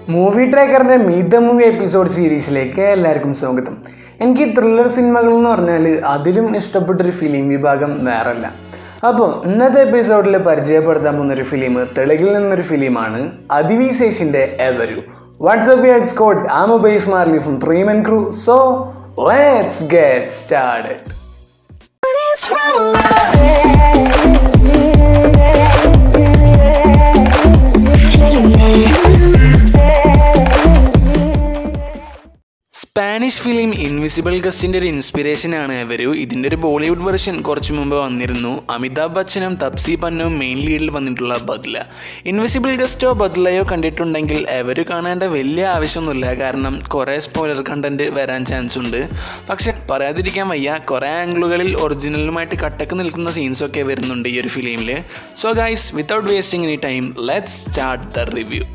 movie ട്രാക്കറിൻ്റെ meet the movie episode സീരീസിലേക്ക് എല്ലാവർക്കും സ്വാഗതം എനിക്ക് ത്രില്ലർ സിനിമകൾ എന്ന് പറഞ്ഞാൽ അതിലും ഇഷ്ടപ്പെട്ടൊരു ഫിലിം വിഭാഗം വേറല്ല അപ്പോൾ ഇന്നത്തെ എപ്പിസോഡിൽ പരിചയപ്പെടുത്താൻ പോകുന്നൊരു ഫിലിം തെലുങ്കിൽ നിന്നൊരു ഫിലിമാണ് അതിവിശേഷിൻ്റെ എവരു വാട്സ്ആപ്പ് യാഡ്സ് കോഡ് ആമ ബേസ് മാർലി ഫ്രം പ്രീമൻ crew so let's get started Spanish film invisible ഗസ്റ്റിൻ്റെ ഒരു ഇൻസ്പിറേഷനാണ് എവരു ഇതിൻ്റെ ഒരു ബോളിവുഡ് വെർഷൻ കുറച്ച് മുമ്പ് വന്നിരുന്നു അമിതാഭ് ബച്ചനും തപ്സി പന്നവും മെയിൻ ലീഡിൽ വന്നിട്ടുള്ള ബദ്ല ഇൻവിസിബിൾ ഗസ്റ്റോ ബദ്ലയോ കണ്ടിട്ടുണ്ടെങ്കിൽ എവര് കാണേണ്ട വലിയ ആവശ്യമൊന്നുമില്ല കാരണം കുറേ സ്പോയിലർ കണ്ടന്റ് വരാൻ ചാൻസ് ഉണ്ട് പക്ഷെ പറയാതിരിക്കാൻ വയ്യ കുറേ ആംഗിളുകളിൽ ഒറിജിനലുമായിട്ട് കട്ടക്ക് നിൽക്കുന്ന സീൻസൊക്കെ വരുന്നുണ്ട് ഈ ഒരു ഫിലിമിൽ so guys without wasting any time let's start the review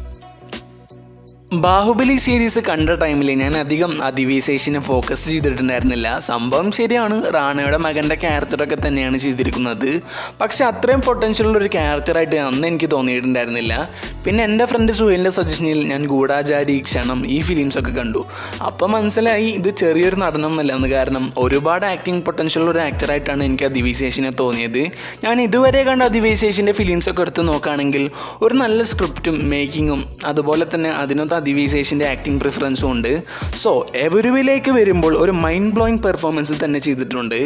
Baahubali series കണ്ട ടൈമിൽ ഞാൻ അധികം അതിവിശേഷിനെ ഫോക്കസ് ചെയ്തിട്ടുണ്ടായിരുന്നില്ല സംഭവം ശരിയാണ് റാണയുടെ മകൻ്റെ ക്യാരക്ടറൊക്കെ തന്നെയാണ് ചെയ്തിരിക്കുന്നത് പക്ഷെ അത്രയും പൊട്ടൻഷ്യലുള്ള ഒരു ക്യാരക്ടറായിട്ട് അന്ന് എനിക്ക് തോന്നിയിട്ടുണ്ടായിരുന്നില്ല പിന്നെ എൻ്റെ ഫ്രണ്ട് സുഹേലിൻ്റെ സജഷനിൽ ഞാൻ ഗൂഢാചാരി ക്ഷണം ഈ ഫിലിംസൊക്കെ കണ്ടു അപ്പോൾ മനസ്സിലായി ഇത് ചെറിയൊരു നടനം എന്നല്ല കാരണം ഒരുപാട് ആക്ടിങ് പൊട്ടൻഷ്യലുള്ള ഒരു ആക്ടറായിട്ടാണ് എനിക്ക് അതിവിശേഷിനെ തോന്നിയത് ഞാൻ ഇതുവരെ കണ്ട അതിവിശേഷിൻ്റെ ഫിലിംസൊക്കെ എടുത്ത് നോക്കുകയാണെങ്കിൽ ഒരു നല്ല സ്ക്രിപ്റ്റും മേക്കിങ്ങും അതുപോലെ തന്നെ അതിനകത്ത് അതിവിശേഷിൻ്റെ ആക്ടിങ് പ്രിഫറൻസും ഉണ്ട് സോ എവരുവിലേക്ക് വരുമ്പോൾ ഒരു മൈൻഡ് ബ്ലോയിങ് പെർഫോമൻസ് തന്നെ ചെയ്തിട്ടുണ്ട്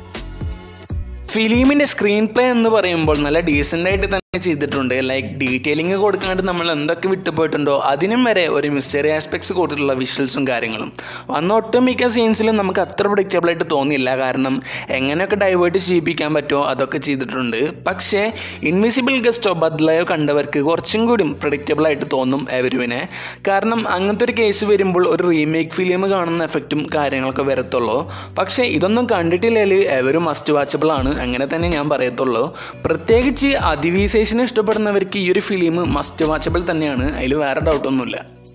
ഫിലിമിൻ്റെ സ്ക്രീൻ പ്ലേ എന്ന് പറയുമ്പോൾ നല്ല ഡീസൻ്റ് ആയിട്ട് തന്നെ ചെയ്തിട്ടുണ്ട് ലൈക്ക് ഡീറ്റെയിലിംഗ് കൊടുക്കാണ്ട് നമ്മൾ എന്തൊക്കെ വിട്ടുപോയിട്ടുണ്ടോ അതിനും വരെ ഒരു മിസ്റ്ററി ആസ്പെക്ട്സ് കൊടുത്തിട്ടുള്ള വിഷ്വൽസും കാര്യങ്ങളും വന്ന ഒട്ടുമിക്ക സീൻസിലും നമുക്ക് അത്ര പ്രഡിക്റ്റബിൾ ആയിട്ട് തോന്നിയില്ല കാരണം എങ്ങനെയൊക്കെ ഡൈവേർട്ട് ചെയ്യിപ്പിക്കാൻ പറ്റുമോ അതൊക്കെ ചെയ്തിട്ടുണ്ട് പക്ഷേ ഇൻവിസിബിൾ ഗസ്റ്റോ ബദ്ലയോ കണ്ടവർക്ക് കുറച്ചും കൂടി പ്രഡിക്റ്റബിൾ ആയിട്ട് തോന്നും എവരുവിനെ കാരണം അങ്ങനത്തെ ഒരു കേസ് വരുമ്പോൾ ഒരു റീമേക്ക് ഫിലിം കാണുന്ന എഫക്റ്റും കാര്യങ്ങളൊക്കെ വരത്തുള്ളൂ പക്ഷേ ഇതൊന്നും കണ്ടിട്ടില്ലെങ്കിൽ എവരും മസ്റ്റ് വാച്ചബിൾ ആണ് അങ്ങനെ തന്നെ ഞാൻ പറയത്തുള്ളൂ പ്രത്യേകിച്ച് അതിവിശേഷനെ ഇഷ്ടപ്പെടുന്നവർക്ക് ഈ ഒരു ഫിലിം മസ്റ്റ് വാച്ചബിൾ തന്നെയാണ് അതിൽ വേറെ ഡൗട്ടൊന്നുമില്ല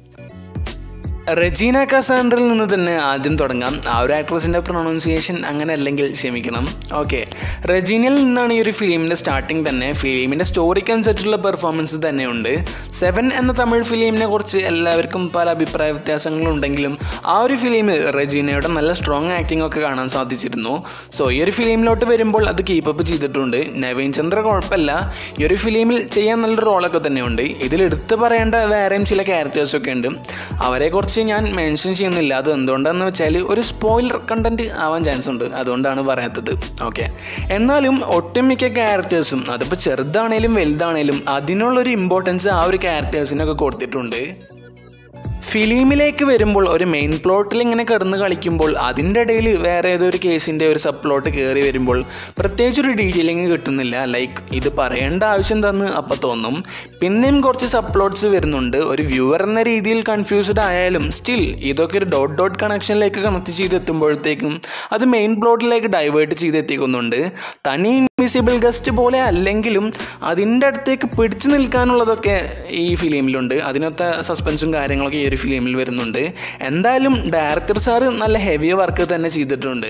റെജീന കസാൻഡറിൽ നിന്ന് തന്നെ ആദ്യം തുടങ്ങാം ആ ഒരു ആക്ട്രസിൻ്റെ പ്രൊണൗൺസിയേഷൻ അങ്ങനെ അല്ലെങ്കിൽ ക്ഷമിക്കണം ഓക്കെ റെജീനയിൽ നിന്നാണ് ഈ ഒരു ഫിലിമിൻ്റെ സ്റ്റാർട്ടിങ് തന്നെ ഫിലിമിൻ്റെ സ്റ്റോറിക്ക് അനുസരിച്ചുള്ള പെർഫോമൻസ് തന്നെയുണ്ട് സെവൻ എന്ന തമിഴ് ഫിലിമിനെ കുറിച്ച് എല്ലാവർക്കും പല അഭിപ്രായ വ്യത്യാസങ്ങളുണ്ടെങ്കിലും ആ ഒരു ഫിലിമിൽ റെജീനയുടെ നല്ല സ്ട്രോങ് ആക്ടിംഗ് ഒക്കെ കാണാൻ സാധിച്ചിരുന്നു സോ ഈ ഒരു ഫിലിമിലോട്ട് വരുമ്പോൾ അത് കീപ്പപ്പ് ചെയ്തിട്ടുണ്ട് നവീൻ ചന്ദ്ര കുഴപ്പമില്ല ഈ ഒരു ഫിലിമിൽ ചെയ്യാൻ നല്ലൊരു റോളൊക്കെ തന്നെയുണ്ട് ഇതിൽ എടുത്തു പറയേണ്ട വേറെയും ചില ക്യാരക്ടേഴ്സൊക്കെ ഉണ്ട് അവരെക്കുറിച്ച് ഞാൻ മെൻഷൻ ചെയ്യുന്നില്ല അത് എന്തുകൊണ്ടാണെന്ന് വെച്ചാൽ ഒരു സ്പോയിലർ കണ്ടന്റ് ആവാൻ ചാൻസ് ഉണ്ട് അതുകൊണ്ടാണ് പറയാത്തത് ഓക്കെ എന്നാലും ഒട്ടുമിക്ക ക്യാരക്ടേഴ്സും അതിപ്പോൾ ചെറുതാണേലും വലുതാണേലും അതിനുള്ളൊരു ഇമ്പോർട്ടൻസ് ആ ഒരു ക്യാരക്ടേഴ്സിനൊക്കെ കൊടുത്തിട്ടുണ്ട് ഫിലിമിലേക്ക് വരുമ്പോൾ ഒരു മെയിൻ പ്ലോട്ടിൽ ഇങ്ങനെ കിടന്ന് കളിക്കുമ്പോൾ അതിൻ്റെ ഇടയിൽ വേറെ ഏതോ ഒരു കേസിൻ്റെ ഒരു സബ് പ്ലോട്ട് കയറി വരുമ്പോൾ പ്രത്യേകിച്ച് ഒരു ഡീറ്റെയിലിംഗ് കിട്ടുന്നില്ല ലൈക്ക് ഇത് പറയേണ്ട ആവശ്യം എന്താന്ന് അപ്പം തോന്നും പിന്നെയും കുറച്ച് സബ് പ്ലോട്ട്സ് വരുന്നുണ്ട് ഒരു വ്യൂവർ എന്ന രീതിയിൽ കൺഫ്യൂസ്ഡ് ആയാലും സ്റ്റിൽ ഇതൊക്കെ ഒരു ഡോട്ട് ഡോട്ട് കണക്ഷനിലേക്ക് കണക്ട് ചെയ്തെത്തുമ്പോഴത്തേക്കും അത് മെയിൻ പ്ലോട്ടിലേക്ക് ഡൈവേർട്ട് ചെയ്തെത്തിക്കുന്നുണ്ട് തനി ഇൻവിസിബിൾ ഗസ്റ്റ് പോലെ അല്ലെങ്കിലും അതിൻ്റെ അടുത്തേക്ക് പിടിച്ചു നിൽക്കാനുള്ളതൊക്കെ ഈ ഫിലിമിലുണ്ട് അതിനൊത്ത സസ്പെൻസും കാര്യങ്ങളൊക്കെ ഈ ഒരു ഫിലിമിൽ വരുന്നുണ്ട് എന്തായാലും ഡയറക്ടർ സാറ് നല്ല ഹെവി വർക്ക് തന്നെ ചെയ്തിട്ടുണ്ട്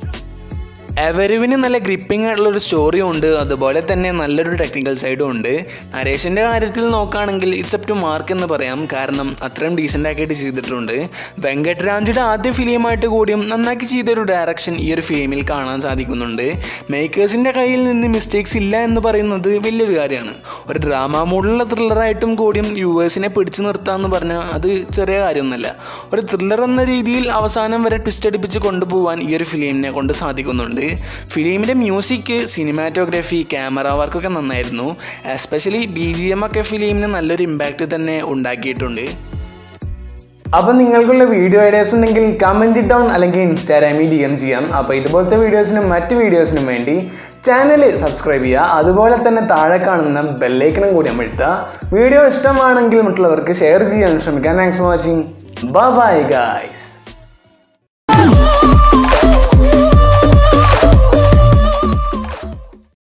എവരുവിന് നല്ല ഗ്രിപ്പിംഗ് ആയിട്ടുള്ള ഒരു സ്റ്റോറിയും ഉണ്ട് അതുപോലെ തന്നെ നല്ലൊരു ടെക്നിക്കൽ സൈഡും ഉണ്ട് നരേഷിൻ്റെ കാര്യത്തിൽ നോക്കുകയാണെങ്കിൽ ഇറ്റ്സ് അപ് ടു മാർക്ക് എന്ന് പറയാം കാരണം അത്രയും ഡീസൻ്റ് ആക്കിയിട്ട് ചെയ്തിട്ടുണ്ട് വെങ്കട്ട് രാംജിയുടെ ആദ്യ ഫിലിമായിട്ട് കൂടിയും നന്നാക്കി ചെയ്തൊരു ഡയറക്ഷൻ ഈ ഒരു ഫിലിമിൽ കാണാൻ സാധിക്കുന്നുണ്ട് മേക്കേഴ്സിൻ്റെ കയ്യിൽ നിന്ന് മിസ്റ്റേക്സ് ഇല്ല എന്ന് പറയുന്നത് വലിയൊരു കാര്യമാണ് ഒരു ഡ്രാമ മൂഡിലുള്ള ത്രില്ലറായിട്ടും കൂടിയും വ്യൂവേഴ്സിനെ പിടിച്ചു നിർത്താമെന്ന് പറഞ്ഞാൽ അത് ചെറിയ കാര്യമൊന്നുമല്ല ഒരു ത്രില്ലർ എന്ന രീതിയിൽ അവസാനം വരെ ട്വിസ്റ്റ് അടിപ്പിച്ച് കൊണ്ടുപോകാൻ ഈ ഒരു ഫിലിമിനെ കൊണ്ട് സാധിക്കുന്നുണ്ട് ഫിലിമിൻ്റെ മ്യൂസിക് സിനിമാറ്റോഗ്രഫി ക്യാമറ വർക്കൊക്കെ നന്നായിരുന്നു എസ്പെഷ്യലി ബി ജി എം ഒക്കെ ഫിലിമിന് നല്ലൊരു ഇമ്പാക്റ്റ് തന്നെ ഉണ്ടാക്കിയിട്ടുണ്ട് അപ്പോൾ നിങ്ങൾക്കുള്ള വീഡിയോ ഐഡിയാസ് ഉണ്ടെങ്കിൽ കമൻറ്റ് ഡൗൺ അല്ലെങ്കിൽ ഇൻസ്റ്റാഗ്രാമിൽ ഡി എം ചെയ്യാം അപ്പോൾ ഇതുപോലത്തെ വീഡിയോസിനും മറ്റ് വീഡിയോസിനും വേണ്ടി ചാനൽ സബ്സ്ക്രൈബ് ചെയ്യുക അതുപോലെ തന്നെ താഴെ കാണുന്ന ബെല്ലൈക്കണും കൂടി അമഴ്ത്തുക വീഡിയോ ഇഷ്ടമാണെങ്കിൽ മറ്റുള്ളവർക്ക് ഷെയർ ചെയ്യാൻ ശ്രമിക്കാം thanks for watching bye guys